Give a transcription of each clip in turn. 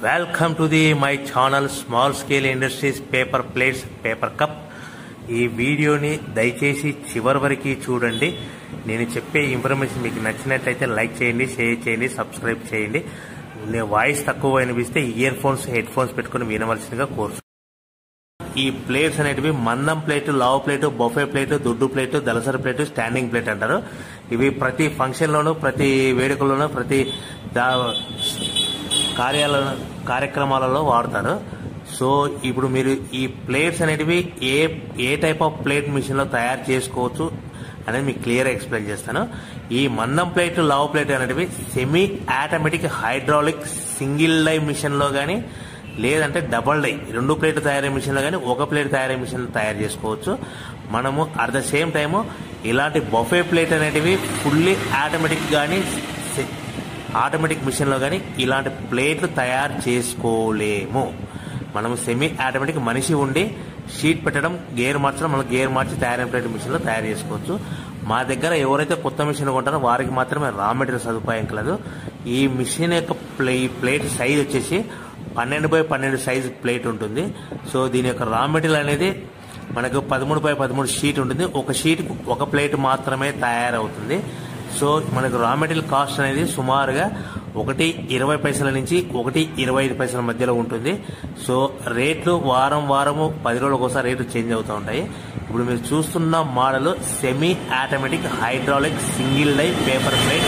welcome to the my channel small scale industries paper plates paper cup ఈ వీడియోని దయచేసి చివరి వరకు చూడండి నేను చెప్పే ఇన్ఫర్మేషన్ మీకు నచ్చినట్లయితే లైక్ చేయండి షేర్ చేయండి సబ్స్క్రైబ్ చేయండి నేను వాయిస్ తక్కువ వినిపిస్తే ఇయర్ ఫోన్స్ హెడ్ ఫోన్స్ పెట్టుకుని వినవలసిందిగా కోరుతున్నాను ఈ ప్లేట్స్ అనేటివి మందం ప్లేట్ లావ్ ప్లేట్ బొఫే ప్లేట్ దుడ్డు ప్లేట్ దలసరి ప్లేట్ స్టాండింగ్ ప్లేట్ అంటారు ఇవి ప్రతి ఫంక్షన్ లోను ప్రతి వేడుకల్లోనూ ప్రతి దా- కార్యాల కార్యక్రమాలలో వాడతారు సో ఇప్పుడు మీరు ఈ ప్లేట్స్ అనేటివి ఏ ఏ టైప్ ఆఫ్ ప్లేట్ మిషన్ లో తయారు చేసుకోవచ్చు అనేది మీకు క్లియర్ ఎక్స్ప్లెయిన్ చేస్తాను ఈ మందం ప్లేట్ లావ్ ప్లేట్ అనేటివి సెమీ ఆటోమేటిక్ హైడ్రాలిక్ సింగిల్ లై మిషన్ లో కానీ లేదంటే డబల్ డై రెండు ప్లేట్ తయారీ మిషన్లో కానీ ఒక ప్లేట్ తయారీ మిషన్ తయారు చేసుకోవచ్చు మనము అట్ ద సేమ్ టైము ఇలాంటి బొఫే ప్లేట్ అనేటివి ఫుల్లీ ఆటోమేటిక్ కానీ ఆటోమేటిక్ మిషన్లో కానీ ఇలాంటి ప్లేట్లు తయారు చేసుకోలేము మనం సెమీ ఆటోమేటిక్ మనిషి ఉండి షీట్ పెట్టడం గేర్ మార్చడం మనం గేర్ మార్చి తయారైన ప్లేట్ మిషన్లో తయారు చేసుకోవచ్చు మా దగ్గర ఎవరైతే కొత్త మిషన్ కొంటారో వారికి మాత్రమే రా మెటీరియల్ సదుపాయం కలదు ఈ మిషన్ యొక్క ప్లే ఈ ప్లేట్ సైజ్ వచ్చేసి పన్నెండు బై పన్నెండు సైజ్ ప్లేట్ ఉంటుంది సో దీని యొక్క రా మెటీరియల్ అనేది మనకు పదమూడు బై పదమూడు షీట్ ఉంటుంది ఒక షీట్ ఒక ప్లేట్ మాత్రమే తయారవుతుంది సో మనకు రా మెటీరియల్ కాస్ట్ అనేది సుమారుగా ఒకటి ఇరవై పైసల నుంచి ఒకటి ఇరవై ఐదు పైసల మధ్యలో ఉంటుంది సో రేట్లు వారం వారము పది రోజులకు ఒకసారి రేట్లు చేంజ్ అవుతూ ఉంటాయి ఇప్పుడు మీరు చూస్తున్న model semi automatic hydraulic single die paper plate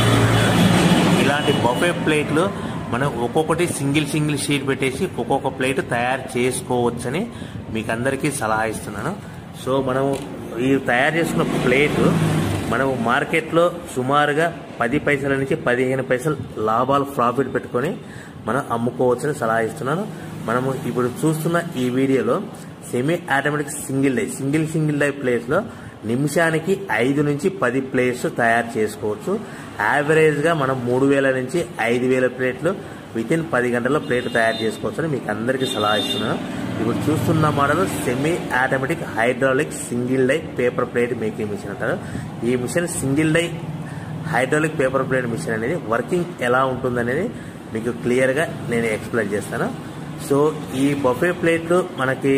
ఇలాంటి బఫే ప్లేట్లు మనం ఒక్కొక్కటి సింగిల్ సింగిల్ షీట్ పెట్టేసి ఒక్కొక్క ప్లేట్ తయారు చేసుకోవచ్చని మీకు అందరికీ సలహా ఇస్తున్నాను సో మనం ఈ తయారు చేసుకున్న ప్లేట్ మనం మార్కెట్లో సుమారుగా పది పైసల నుంచి పదిహేను పైసలు లాభాలు ప్రాఫిట్ పెట్టుకొని మనం అమ్ముకోవచ్చని సలహా ఇస్తున్నాను మనము ఇప్పుడు చూస్తున్న ఈ వీడియోలో semi automatic single die single single die ప్లేట్స్లో నిమిషానికి ఐదు నుంచి పది ప్లేట్స్ తయారు చేసుకోవచ్చు యావరేజ్ గా మనం మూడు వేల నుంచి ఐదు వేల ప్లేట్లు విత్ ఇన్ పది గంటల్లో ప్లేట్ తయారు చేసుకోవచ్చు అని మీకు అందరికీ సలహా ఇస్తున్నాను ఇప్పుడు చూస్తున్న model semi automatic hydraulic single die paper plate making machine అంటారు ఈ machine single die hydraulic paper plate machine అనేది వర్కింగ్ ఎలా ఉంటుందనేది మీకు క్లియర్గా నేను ఎక్స్ప్లెయిన్ చేస్తాను సో ఈ బఫే ప్లేట్లు మనకి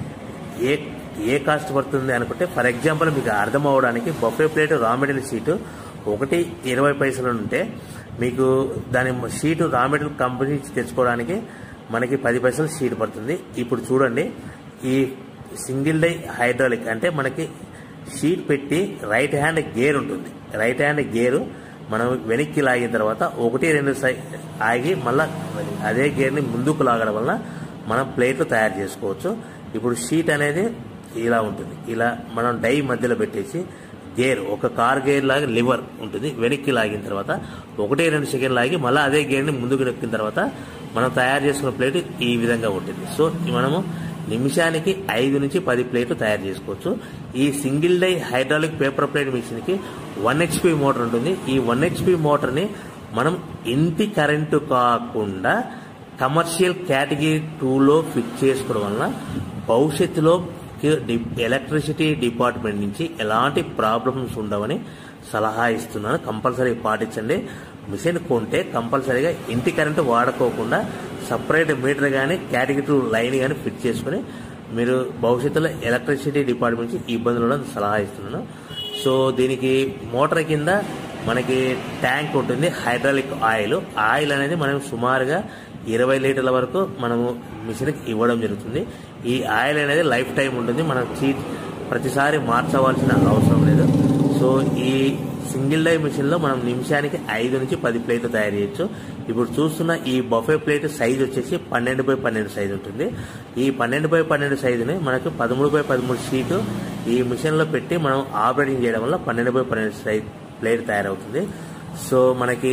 ఏ ఏ కాస్ట్ పడుతుంది అనుకుంటే ఫర్ ఎగ్జాంపుల్ మీకు అర్థం అవడానికి buffet plate raw material sheet ఒకటి ఇరవై పైసలు ఉంటే మీకు దాని షీటు రా మెటీరియల్ కంపెనీ నుంచి తెచ్చుకోవడానికి మనకి పది పైసలు షీట్ పడుతుంది ఇప్పుడు చూడండి ఈ సింగిల్ డై హైడ్రాలిక్ అంటే మనకి షీట్ పెట్టి రైట్ హ్యాండ్ గేర్ ఉంటుంది రైట్ హ్యాండ్ గేరు మనం వెనక్కి లాగిన తర్వాత ఒకటి రెండు సై ఆగి మళ్ళా అదే గేర్ని ముందుకు లాగడం వల్ల మనం ప్లేట్లు తయారు చేసుకోవచ్చు ఇప్పుడు షీట్ అనేది ఇలా ఉంటుంది ఇలా మనం డై మధ్యలో పెట్టేసి గేర్ ఒక కార్ గేర్ లాగా లివర్ ఉంటుంది వెనక్కి లాగిన తర్వాత ఒకటి రెండు సెకండ్ లాగి మళ్ళీ అదే గేర్ని ముందుకు నెక్కిన తర్వాత మనం తయారు చేసుకున్న ప్లేట్ ఈ విధంగా ఉంటుంది సో మనము నిమిషానికి ఐదు నుంచి పది ప్లేట్లు తయారు చేసుకోవచ్చు ఈ single die hydraulic paper plate machine కి వన్ హెచ్పి మోటార్ ఉంటుంది ఈ వన్ హెచ్పి మోటార్ని మనం ఇంటి కరెంటు కాకుండా కమర్షియల్ కేటగిరీ టూలో ఫిట్ చేసుకోవడం వలన భవిష్యత్తులో ఎలక్ట్రిసిటీ డిపార్ట్మెంట్ నుంచి ఎలాంటి ప్రాబ్లమ్స్ ఉండవని సలహా ఇస్తున్నాను కంపల్సరీ పాటించండి మిషన్ కొంటే కంపల్సరీగా ఇంటి కరెంటు వాడుకోకుండా సపరేట్ మీటర్ కానీ కేటగిరీ టూ లైన్ కానీ ఫిట్ చేసుకుని మీరు భవిష్యత్తులో ఎలక్ట్రిసిటీ డిపార్ట్మెంట్ నుంచి ఇబ్బందులు ఉండదని సలహా ఇస్తున్నాను సో దీనికి మోటార్ కింద మనకి ట్యాంక్ ఉంటుంది హైడ్రాలిక్ ఆయిల్ ఆయిల్ అనేది మనం సుమారుగా ఇరవై లీటర్ల వరకు మనము మిషన్కి ఇవ్వడం జరుగుతుంది ఈ ఆయిల్ అనేది లైఫ్ టైం ఉంటుంది మనం చీ ప్రతిసారి మార్చవలసిన అవసరం లేదు సో ఈ సింగిల్ డై మిషన్ లో మనం నిమిషానికి ఐదు నుంచి పది ప్లేట్లు తయారు చేయొచ్చు ఇప్పుడు చూస్తున్న ఈ బఫే ప్లేట్ సైజ్ వచ్చేసి పన్నెండు బై పన్నెండు సైజ్ ఉంటుంది ఈ పన్నెండు బై పన్నెండు సైజుని మనకు పదమూడు బై పదమూడు షీటు ఈ మిషన్ లో పెట్టి మనం ఆపరేటింగ్ చేయడం వల్ల పన్నెండు బై పన్నెండు సైజ్ ప్లేట్ తయారవుతుంది సో మనకి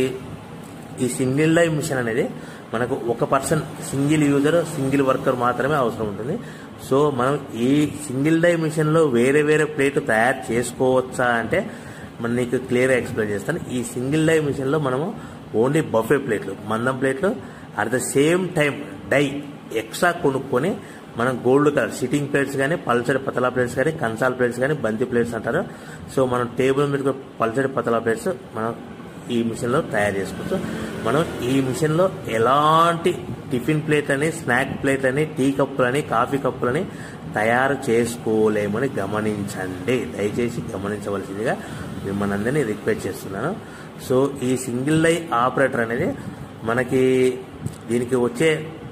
ఈ సింగిల్ డై మిషన్ అనేది మనకు ఒక person single user single worker మాత్రమే అవసరం ఉంటుంది సో మనం ఈ సింగిల్ డై మిషన్ లో వేరే వేరే ప్లేట్ తయారు చేసుకోవచ్చా అంటే మనం నీకు క్లియర్గా ఎక్స్ప్లెయిన్ చేస్తాను ఈ సింగిల్ డై మిషన్ లో మనము ఓన్లీ బఫే ప్లేట్లు మందం ప్లేట్లు at the same time die extra కొనుక్కొని మనం గోల్డ్ కలర్ సిట్టింగ్ ప్లేట్స్ కానీ పల్చడి పతలా ప్లేట్స్ కానీ కన్సాల్ ప్లేట్స్ కానీ బంతి ప్లేట్స్ అంటారు సో మనం టేబుల్ మీద పల్చడి పతలా ప్లేట్స్ మనం ఈ మిషన్లో తయారు చేసుకోవచ్చు మనం ఈ మిషన్లో ఎలాంటి టిఫిన్ ప్లేట్లని స్నాక్ ప్లేట్లని టీ కప్పులని కాఫీ కప్పులని తయారు చేసుకోలేమని గమనించండి దయచేసి గమనించవలసిందిగా మిమ్మల్ని అందరినీ రిక్వెస్ట్ చేస్తున్నాను సో ఈ సింగిల్ లై ఆపరేటర్ అనేది మనకి దీనికి వచ్చే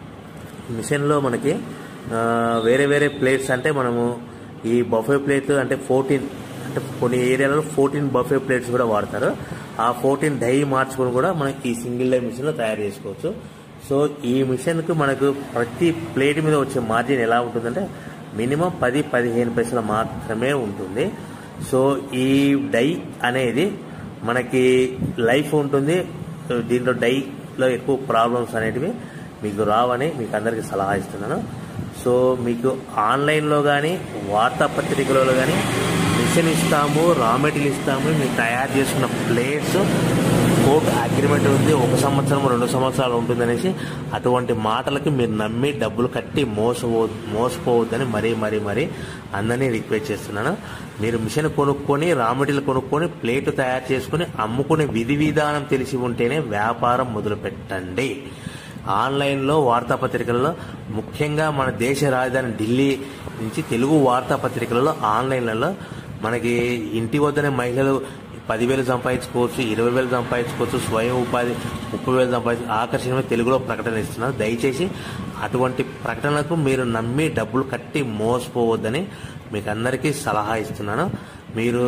మిషన్లో మనకి ఆ, వేరే వేరే ప్లేట్స్ అంటే మనము ఈ బఫే ప్లేట్ అంటే ఫోర్టీన్ అంటే కొన్ని ఏరియాలలో ఫోర్టీన్ బఫే ప్లేట్స్ కూడా వాడతారు ఆ ఫోర్టీన్ డై మార్చుకొని కూడా మనం ఈ సింగిల్ లై మిషన్లో తయారు చేసుకోవచ్చు సో ఈ మిషన్కు మనకు ప్రతి ప్లేట్ మీద వచ్చే మార్జిన్ ఎలా ఉంటుందంటే మినిమం పది పదిహేను పైసలు మాత్రమే ఉంటుంది సో ఈ డై అనేది మనకి లైఫ్ ఉంటుంది దీంట్లో డైలో ఎక్కువ ప్రాబ్లమ్స్ అనేటివి మీకు రావని మీకు అందరికీ సలహా ఇస్తున్నాను సో మీకు ఆన్లైన్లో కానీ వార్తాపత్రికలలో కానీ మిషన్ ఇస్తాము రా మెటీరియల్ ఇస్తాము మీరు తయారు చేసుకున్న ప్లేట్స్ కోర్ట్ అగ్రిమెంట్ ఉంది ఒక సంవత్సరం రెండు సంవత్సరాలు ఉంటుందనేసి అటువంటి మాటలకి మీరు నమ్మి డబ్బులు కట్టి మోసపో మోసపోవద్దని మరీ మరీ మరీ అందరినీ రిక్వెస్ట్ చేస్తున్నాను మీరు మిషన్ కొనుక్కొని రా మెటీరియల్ కొనుక్కొని ప్లేట్ తయారు చేసుకుని అమ్ముకునే విధి విధానం తెలిసి ఉంటేనే వ్యాపారం మొదలు పెట్టండి ఆన్లైన్లో వార్తాపత్రికలలో ముఖ్యంగా మన దేశ రాజధాని ఢిల్లీ నుంచి తెలుగు వార్తాపత్రికలలో ఆన్లైన్లలో మనకి ఇంటి వద్దనే మహిళలు పదివేలు సంపాదించుకోవచ్చు ఇరవై వేలు సంపాదించుకోవచ్చు స్వయం ఉపాధి ముప్పై వేలు సంపాదించు ఆకర్షణీయమైన తెలుగులో ప్రకటన ఇస్తున్నారు దయచేసి అటువంటి ప్రకటనలకు మీరు నమ్మి డబ్బులు కట్టి మోసపోవద్దని మీకు అందరికీ సలహా ఇస్తున్నాను మీరు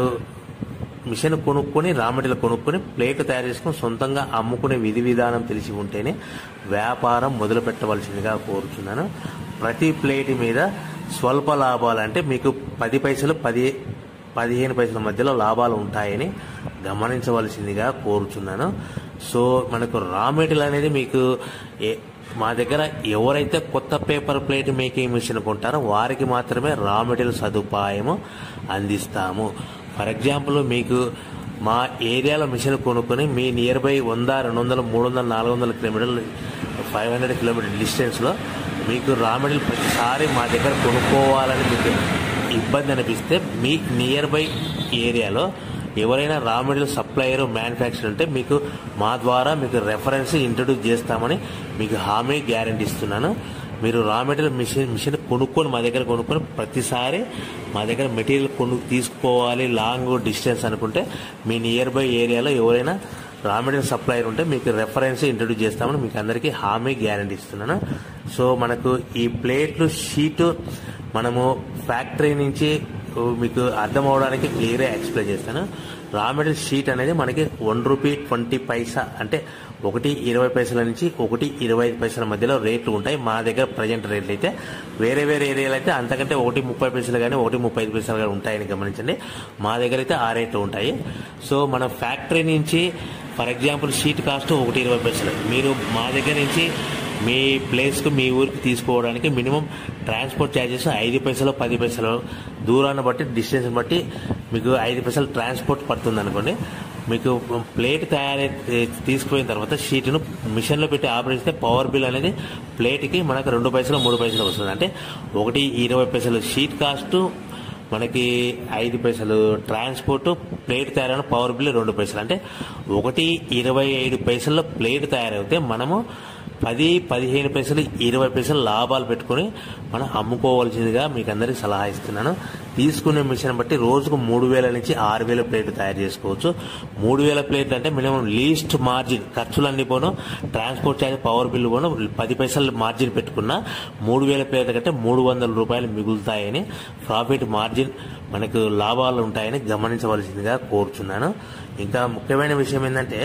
మిషన్ కొనుక్కొని రా మెటీరియల్ కొనుక్కొని ప్లేట్ తయారు చేసుకుని సొంతంగా అమ్ముకునే విధి విధానం తెలిసి ఉంటేనే వ్యాపారం మొదలు పెట్టవలసిందిగా కోరుచున్నాను ప్రతి ప్లేట్ మీద స్వల్ప లాభాలు అంటే మీకు పది పైసలు పది పదిహేను పైసల మధ్యలో లాభాలు ఉంటాయని గమనించవలసిందిగా కోరుచున్నాను సో మనకు రా మెటీరియల్ అనేది మీకు ఏ- మా దగ్గర ఎవరైతే కొత్త పేపర్ ప్లేట్ మేకింగ్ మిషన్ కొంటారో వారికి మాత్రమే రా మెటీరియల్ సదుపాయము అందిస్తాము ఫర్ ఎగ్జాంపుల్ మీకు మా ఏరియాలో మిషన్ కొనుక్కొని మీ నియర్ బై వంద రెండు వందల మూడు వందల నాలుగు వందల కిలోమీటర్లు ఫైవ్ హండ్రెడ్ కిలోమీటర్ డిస్టెన్స్లో మీకు రా మెటీరియల్ ప్రతిసారి మా దగ్గర కొనుక్కోవాలని మీకు ఇబ్బంది అనిపిస్తే మీ నియర్ బై ఏరియాలో ఎవరైనా రా మెటీరియల్ సప్లయర్ మ్యానుఫ్యాక్చర్ ఉంటే మీకు మా ద్వారా మీకు రెఫరెన్స్ ఇంట్రడ్యూస్ చేస్తామని మీకు హామీ గ్యారంటీ ఇస్తున్నాను మీరు రా మెటీరియల్ మిషన్ మిషన్ కొనుక్కొని మా దగ్గర కొనుక్కొని ప్రతిసారి మా దగ్గర మెటీరియల్ కొను తీసుకోవాలి లాంగ్ డిస్టెన్స్ అనుకుంటే మీ నియర్ బై ఏరియాలో ఎవరైనా రా మెటీరియల్ సప్లయర్ ఉంటే మీకు రెఫరెన్స్ ఇంట్రడ్యూస్ చేస్తామని మీకు అందరికీ హామీ గ్యారంటీ ఇస్తున్నాను సో మనకు ఈ ప్లేట్లు షీటు మనము ఫ్యాక్టరీ నుంచి మీకు అర్థం అవడానికి క్లియర్గా ఎక్స్ప్లెయిన్ చేస్తాను రా మెటీరియల్ షీట్ అనేది మనకి వన్ రూపీ ట్వంటీ పైసా అంటే ఒకటి ఇరవై పైసల నుంచి ఒకటి ఇరవై ఐదు పైసల మధ్యలో రేట్లు ఉంటాయి మా దగ్గర ప్రజెంట్ రేట్లు అయితే వేరే వేరే ఏరియాలో అయితే అంతకంటే ఒకటి ముప్పై పైసలు కానీ ఒకటి ముప్పై ఐదు పైసలు కానీ ఉంటాయని గమనించండి మా దగ్గర అయితే ఆ రేట్లు ఉంటాయి సో మన ఫ్యాక్టరీ నుంచి ఫర్ ఎగ్జాంపుల్ షీట్ కాస్ట్ ఒకటి ఇరవై పైసలు మీరు మా దగ్గర నుంచి మీ ప్లేస్కు మీ ఊరికి తీసుకోవడానికి మినిమం ట్రాన్స్పోర్ట్ ఛార్జెస్ ఐదు పైసలు పది పైసలు దూరాన్ని బట్టి డిస్టెన్స్ బట్టి మీకు ఐదు పైసలు ట్రాన్స్పోర్ట్ పడుతుంది అనుకోండి మీకు ప్లేట్ తయారై తీసుకుపోయిన తర్వాత షీట్ను మిషన్లో పెట్టి ఆపరేట్ చేస్తే పవర్ బిల్ అనేది ప్లేట్కి మనకు రెండు పైసలు మూడు పైసలు వస్తుంది అంటే ఒకటి ఇరవై పైసలు షీట్ కాస్ట్ మనకి ఐదు పైసలు ట్రాన్స్పోర్ట్ ప్లేట్ తయారైన పవర్ బిల్ రెండు పైసలు అంటే ఒకటి ఇరవై ఐదు పైసల్లో ప్లేట్ తయారైతే మనము పది పదిహేను పైసలు ఇరవై పైసలు లాభాలు పెట్టుకొని మనం అమ్ముకోవాల్సిందిగా మీకు అందరికీ సలహా ఇస్తున్నాను తీసుకునే మిషన్ బట్టి రోజుకు మూడు వేల నుంచి ఆరు వేల ప్లేట్లు తయారు చేసుకోవచ్చు మూడు వేల ప్లేట్లు అంటే మినిమం లీస్ట్ మార్జిన్ ఖర్చులన్నీ పోను ట్రాన్స్పోర్ట్ ఛార్జ్ పవర్ బిల్ పోను పది పైసలు మార్జిన్ పెట్టుకున్న మూడు వేల ప్లేట్ల కంటే మూడు వందల రూపాయలు మిగులుతాయని ప్రాఫిట్ మార్జిన్ మనకు లాభాలు ఉంటాయని గమనించవలసిందిగా కోరుచున్నాను ఇంకా ముఖ్యమైన విషయం ఏంటంటే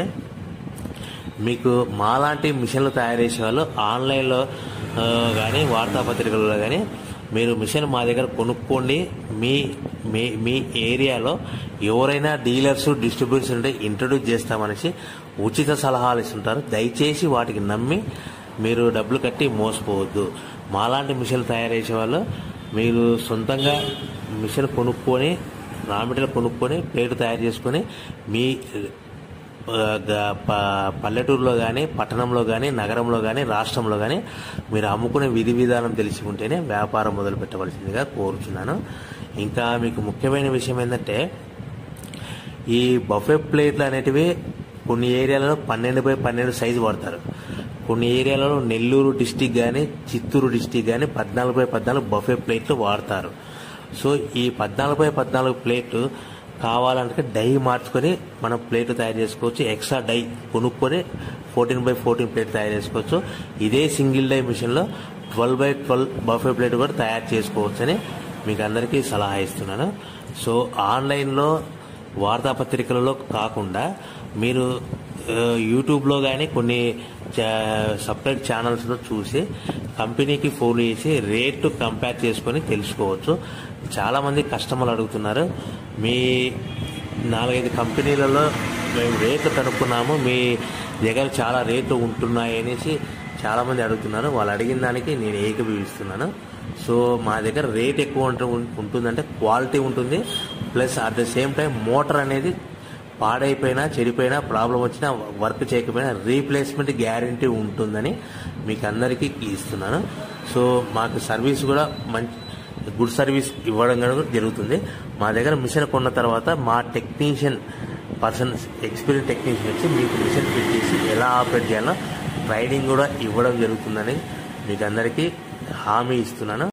మీకు మాలాంటి మిషన్లు తయారు చేసే వాళ్ళు ఆన్లైన్లో కానీ వార్తాపత్రికల్లో కానీ మీరు మిషన్ మా దగ్గర కొనుక్కోండి మీ మీ మీ ఏరియాలో ఎవరైనా డీలర్స్ డిస్ట్రిబ్యూటర్స్ ఉంటే ఇంట్రడ్యూస్ చేస్తామనేసి ఉచిత సలహాలు ఇస్తుంటారు దయచేసి వాటికి నమ్మి మీరు డబ్బులు కట్టి మోసపోవద్దు మాలాంటి మిషన్లు తయారు చేసే వాళ్ళు మీరు సొంతంగా మిషన్ కొనుక్కొని రా మెటీరియల్ కొనుక్కొని ప్లేట్ తయారు చేసుకొని మీ ఆ, గ- ప- పల్లెటూరులో కానీ పట్టణంలో కానీ నగరంలో కానీ రాష్ట్రంలో కానీ మీరు అమ్ముకునే విధి విధానం తెలిసి ఉంటేనే వ్యాపారం మొదలు పెట్టవలసిందిగా కోరుచున్నాను ఇంకా మీకు ముఖ్యమైన విషయం ఏంటంటే ఈ బఫే ప్లేట్లు అనేటివి కొన్ని ఏరియాలలో పన్నెండు బై పన్నెండు సైజు వాడతారు కొన్ని ఏరియాలలో నెల్లూరు డిస్టిక్ కానీ చిత్తూరు డిస్టిక్ కానీ పద్నాలుగు బై పద్నాలుగు బఫే ప్లేట్లు వాడతారు సో ఈ పద్నాలుగు బై పద్నాలుగు ప్లేట్ కావాలంటే డై మార్చుకొని మనం ప్లేట్ తయారు చేసుకోవచ్చు ఎక్స్ట్రా డై కొనుక్కొని ఫోర్టీన్ బై ఫోర్టీన్ ప్లేట్ తయారు చేసుకోవచ్చు ఇదే సింగిల్ డై మిషన్లో twelve by twelve buffet plate కూడా తయారు చేసుకోవచ్చని మీకు అందరికీ సలహా ఇస్తున్నాను సో ఆన్లైన్లో వార్తాపత్రికలలో కాకుండా మీరు ఆ, యూట్యూబ్లో కానీ కొన్ని చా- సపరేట్ ఛానల్స్లో చూసి కంపెనీకి ఫోన్ చేసి రేటు కంపేర్ చేసుకొని తెలుసుకోవచ్చు చాలామంది కస్టమర్లు అడుగుతున్నారు మీ నాలుగైదు కంపెనీలలో మేము రేట్లు కనుక్కున్నాము మీ దగ్గర చాలా రేట్లు ఉంటున్నాయి అనేసి చాలామంది అడుగుతున్నారు వాళ్ళు అడిగిన దానికి నేను ఏకీభవిస్తున్నాను సో మా దగ్గర రేట్ ఎక్కువ ఉంటు ఉంటుందంటే క్వాలిటీ ఉంటుంది plus at the same time motor అనేది పాడైపోయినా చెడిపోయినా ప్రాబ్లం వచ్చినా వర్క్ చేయకపోయినా రీప్లేస్మెంట్ గ్యారంటీ ఉంటుందని మీకు అందరికీ ఇస్తున్నాను సో మాకు సర్వీస్ కూడా మంచి గుడ్ సర్వీస్ ఇవ్వడం కూడా జరుగుతుంది మా దగ్గర మిషన్ కొన్న తర్వాత మా టెక్నీషియన్ పర్సన్ ఎక్స్పీరియన్స్ టెక్నీషియన్ వచ్చి మీకు మిషన్ ఫిట్ చేసి ఎలా ఆపరేట్ చేయాలో ట్రైనింగ్ కూడా ఇవ్వడం జరుగుతుందని మీకు అందరికీ హామీ ఇస్తున్నాను